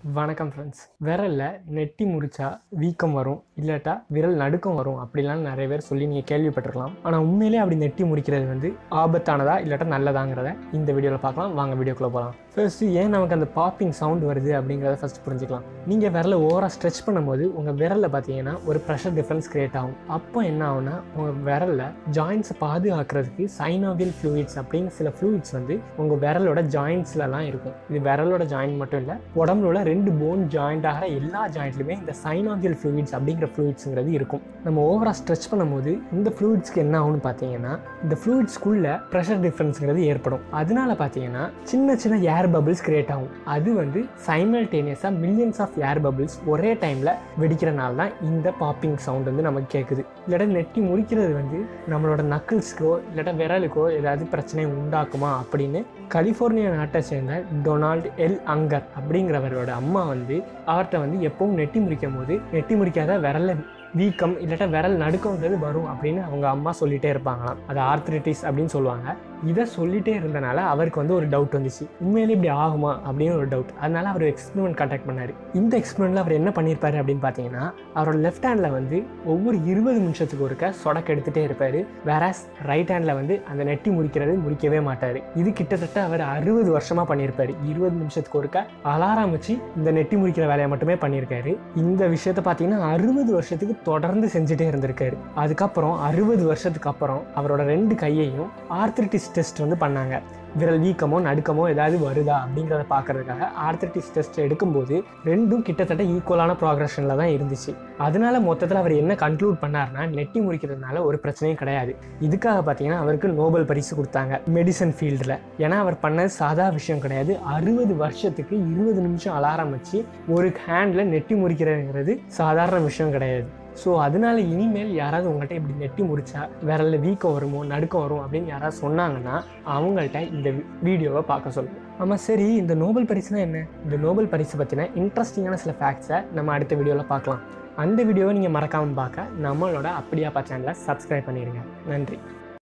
வணக்கம் ஃப்ரெண்ட்ஸ் விரல்ல நெட்டி முறிச்சா வீக்கம் வரும் இல்லாட்டா விரல் நடுக்கம் வரும் அப்படிலாம் நிறைய பேர் சொல்லி நீங்கள் கேள்விப்பட்டிருக்கலாம் ஆனால் உண்மையிலே அப்படி நெட்டி முறிக்கிறது வந்து ஆபத்தானதா இல்லாட்டா நல்லதாங்கிறத இந்த வீடியோவில் பார்க்கலாம் வாங்க வீடியோக்குள்ளே போகலாம் ஃபர்ஸ்ட் ஏன் நமக்கு அந்த பாப்பிங் சவுண்ட் வருது அப்படிங்கிறத ஃபர்ஸ்ட் புரிஞ்சுக்கலாம் நீங்கள் விரலை ஓவராக ஸ்ட்ரெச் பண்ணும்போது உங்கள் விரலில் பார்த்தீங்கன்னா ஒரு ப்ரெஷர் டிஃப்ரென்ஸ் கிரியேட் ஆகும் அப்போ என்ன ஆகும்னா உங்கள் விரலில் ஜாயின்ஸை பாதுகாக்கிறதுக்கு சைனாவியல் ஃப்ளூயிட்ஸ் அப்படின்னு சில ஃப்ளூயிட்ஸ் வந்து உங்கள் விரலோட ஜாயின்ஸ்லலாம் இருக்கும் இது விரலோட ஜாயிண்ட் மட்டும் இல்லை உடம்புல உள்ள ரெண்டு போன் ஜாயிண்ட் ஆகிற எல்லா ஜாயிண்ட்லையுமே இந்த சைனாவியல் ஃப்ளூயிட்ஸ் அப்படிங்கிற ஃப்ளூயிட்ஸுங்கிறது இருக்கும் நம்ம ஓவராக ஸ்ட்ரெச் பண்ணும்போது இந்த ஃப்ளூயிட்ஸ்க்கு என்ன ஆகும்னு பார்த்தீங்கன்னா இந்த ஃப்ளூயிட்ஸ்க்குள்ள ப்ரெஷர் டிஃப்ரென்ஸுங்கிறது ஏற்படும் அதனால பார்த்தீங்கன்னா சின்ன சின்ன ஏர் பபிள்ஸ் கிரியேட் ஆகும் அது வந்து சைமல்டேனியஸாக மில்லியன்ஸ் ஆஃப் ஏர் பபிள்ஸ் ஒரே டைமில் வெடிக்கிறனால தான் இந்த பாப்பிங் சவுண்ட் வந்து நமக்கு கேட்குது இல்லாட்டா நெட்டி முறிக்கிறது வந்து நம்மளோட நக்கிள்ஸ்க்கோ இல்லாட்டா விரலுக்கோ ஏதாவது பிரச்சனை உண்டாக்குமா அப்படின்னு கலிஃபோர்னியா நாட்டை சேர்ந்த டொனால்டு எல் அங்கர் அப்படிங்கிறவரோட அம்மா வந்து அவர்கிட்ட வந்து எப்பவும் நெட்டி முறிக்கும் போது நெட்டி முறிக்காத விரல வீக்கம் இல்லாட்டா விரல் நடுக்கம்ன்றது வரும் அப்படின்னு அவங்க அம்மா சொல்லிட்டே இருப்பாங்களாம் அது ஆர்த்ரிட்டிஸ் அப்படின்னு சொல்லுவாங்க இதை சொல்லிட்டே இருந்தனால அவருக்கு வந்து ஒரு டவுட் வந்துச்சு உண்மையிலே இப்படி ஆகுமா அப்படின்னு ஒரு டவுட் அதனால அவர் எக்ஸ்பெரிமெண்ட் கான்டாக்ட் பண்ணார் இந்த எக்ஸ்பெரிமெண்ட்டில் அவர் என்ன பண்ணியிருப்பாரு அப்படின்னு பார்த்தீங்கன்னா அவரோட லெஃப்ட் ஹேண்டில் வந்து ஒவ்வொரு இருபது நிமிஷத்துக்கு ஒருக்க சொடக்கு எடுத்துகிட்டே இருப்பார் வேற ரைட் ஹேண்டில் வந்து அந்த நெட்டி முறிக்கிறது முறிக்கவே மாட்டார் இது கிட்டத்தட்ட அவர் அறுபது வருஷமாக பண்ணியிருப்பாரு இருபது நிமிஷத்துக்கு ஒருக்க அலாரம் வச்சு இந்த நெட்டி முறிக்கிற வேலையை மட்டுமே பண்ணியிருக்காரு இந்த விஷயத்த பார்த்தீங்கன்னா அறுபது வருஷத்துக்கு தொடர்ந்து செஞ்சுட்டே இருந்திருக்காரு அதுக்கப்புறம் அறுபது வருஷத்துக்கு அப்புறம் அவரோட ரெண்டு கையையும் ஆர்த்ரிட்டிஸ் டெஸ்ட் வந்து பண்ணாங்க விரல் வீக்கமோ நடுக்கமோ ஏதாவது வருதா அப்படிங்கிறத பார்க்கறதுக்காக ஆர்த்ரிட்டிஸ் டெஸ்ட் எடுக்கும்போது ரெண்டும் கிட்டத்தட்ட ஈக்குவலான ப்ராக்ரஷனில் தான் இருந்துச்சு அதனால மொத்தத்தில் அவர் என்ன கன்க்ளூட் பண்ணார்னா நெட்டி முறிக்கிறதுனால ஒரு பிரச்சனையும் கிடையாது இதுக்காக பார்த்தீங்கன்னா அவருக்கு நோபல் பரிசு கொடுத்தாங்க மெடிசன் ஃபீல்டில் ஏன்னா அவர் பண்ணது சாதா விஷயம் கிடையாது அறுபது வருஷத்துக்கு இருபது நிமிஷம் அலாரம் வச்சு ஒரு ஹேண்டில் நெட்டி முறிக்கிறதுங்கிறது சாதாரண விஷயம் கிடையாது ஸோ அதனால இனிமேல் யாராவது உங்கள்கிட்ட இப்படி நெட்டி முறிச்சா விரல்ல வீக்கம் வருமோ நடுக்கம் வரும் அப்படின்னு யாராவது சொன்னாங்கன்னா அவங்கள்ட்ட இந்த வீடியோவை பார்க்க சொல்லுங்கள் ஆமாம் சரி இந்த நோபல் பரிசுனா என்ன இந்த நோபல் பரிசு பற்றின இன்ட்ரெஸ்டிங்கான சில ஃபேக்ட்ஸை நம்ம அடுத்த வீடியோவில் பார்க்கலாம் அந்த வீடியோவை நீங்கள் மறக்காமல் பார்க்க நம்மளோட அப்படியாப்பா சேனலை சப்ஸ்கிரைப் பண்ணிடுங்க நன்றி